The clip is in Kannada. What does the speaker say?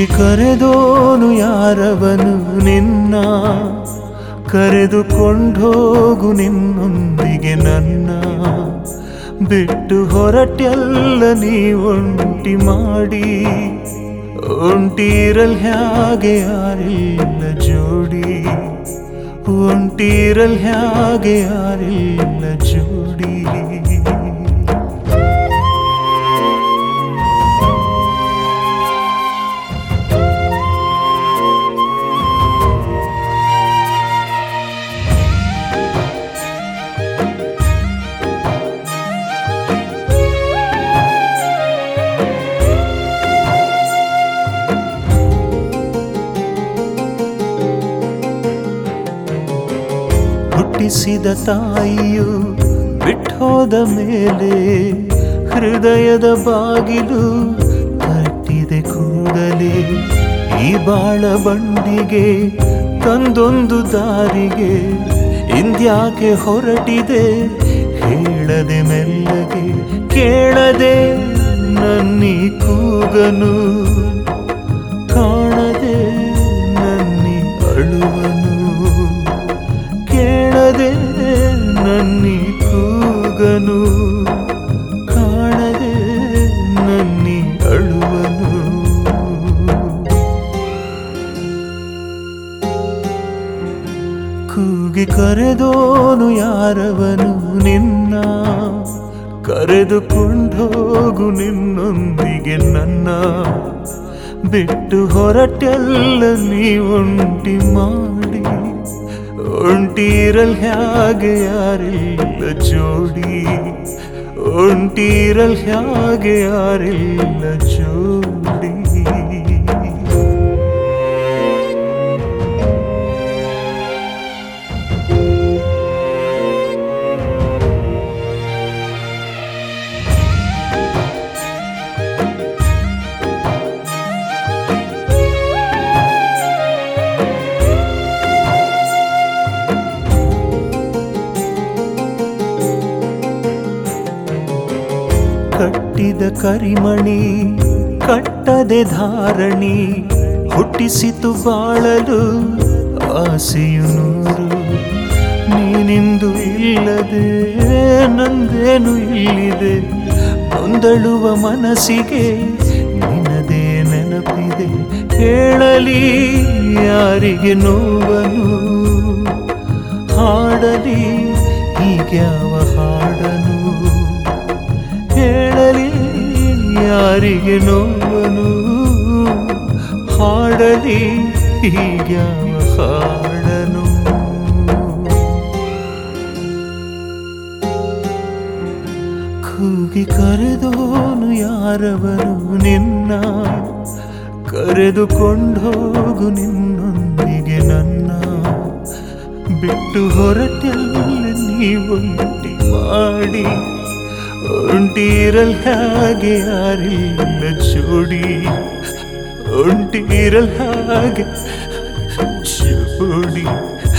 ಕೂಗಿ ಕರೆದೋನು ಯಾರವನು ನಿನ್ನ ಕರೆದುಕೊಂಡೋಗು ನಿನ್ನೊಂದಿಗೆ ನನ್ನ ಬಿಟ್ಟು ಹೊರಟೆಲ್ಲ ನೀ ಒಂಟಿ ಮಾಡಿ ಒಂಟಿರಲ್ ಹ್ಯಾಗೆ ಯಾರಿಲ್ಲ ಜೋಡಿ ಒಂಟಿರಲ್ ಹ್ಯಾಗೆ ಯಾರಿಲ್ಲ ಜೋಡಿ ಹುಟ್ಟಿಸಿದ ತಾಯಿಯು ಬಿಟ್ಟೋದ ಮೇಲೆ ಹೃದಯದ ಬಾಗಿಲು ತಟ್ಟಿದೆ ಕೂಡಲೇ ಈ ಬಾಳ ಬಂಡಿಗೆ ತಂದೊಂದು ದಾರಿಗೆ ಇಂದ್ಯಾಕೆ ಹೊರಟಿದೆ ಹೇಳದೆ ಮೆಲ್ಲಗೆ ಕೇಳದೆ ನನ್ನಿ ಕೂಗನು ಕಾಣದೆ ನನ್ನಿ ಅಳುವನು ಕೇಳದೆ ನನ್ನಿ ಕೂಗನು ಕಾಣದೆ ನನ್ನಿ ಅಳುವನು ಕೂಗಿ ಕರೆದೋನು ಯಾರವನು ನಿನ್ನ ಕರೆದುಕೊಂಡೋಗು ನಿನ್ನೊಂದಿಗೆ ನನ್ನ ಬಿಟ್ಟು ಹೊರಟೆಲ್ಲ ನೀ ಒಂಟಿ ಮಾಡಿ ಒಂಟಿರಲ್ ಹ್ಯಾಗೆ ಯಾರಿಲ್ಲ ಜೋಡಿ ಒಂಟಿರಲ್ ಹ್ಯಾಗೆ ಯಾರಿಲ್ಲ ಜೋಡಿ ಕಟ್ಟಿದ ಕರಿಮಣಿ ಕಟ್ಟದೆ ಧಾರಣಿ ಹುಟ್ಟಿಸಿತು ಬಾಳಲು ಆಸೆಯು ನೂರು ನೀನಿಂದು ಇಲ್ಲದೆ ನಂದೇನು ಇಲ್ಲಿದೆ ನೊಂದಳುವ ಮನಸ್ಸಿಗೆ ನಿನದೇ ನೆನಪಿದೆ ಹೇಳಲಿ ಯಾರಿಗೆ ನೋವನು ಹಾಡಲಿ ಹೀಗ್ಯಾವ ಹಾಡನು ಹೇಳಲಿ ಯಾರಿಗೆ ನೋವನು ಹಾಡಲಿ ಹೀಗ್ಯಾವ ಹಾಡನು ಕೂಗಿ ಕರೆದೋನು ಯಾರವನು ನಿನ್ನ ಕರೆದುಕೊಂಡೋಗು ನಿನ್ನೊಂದಿಗೆ ನನ್ನ ಬಿಟ್ಟು ಹೊರಟೆಲ್ಲ ನೀ ಒಂಟಿ ಮಾಡಿ ಒಂಟಿರಲ್ ಹಾಗೆ ಯಾರಿಲ್ಲ ಜೋಡಿ ಒಂಟಿರಲ್ ಹಾಗೆ ಜೋಡಿ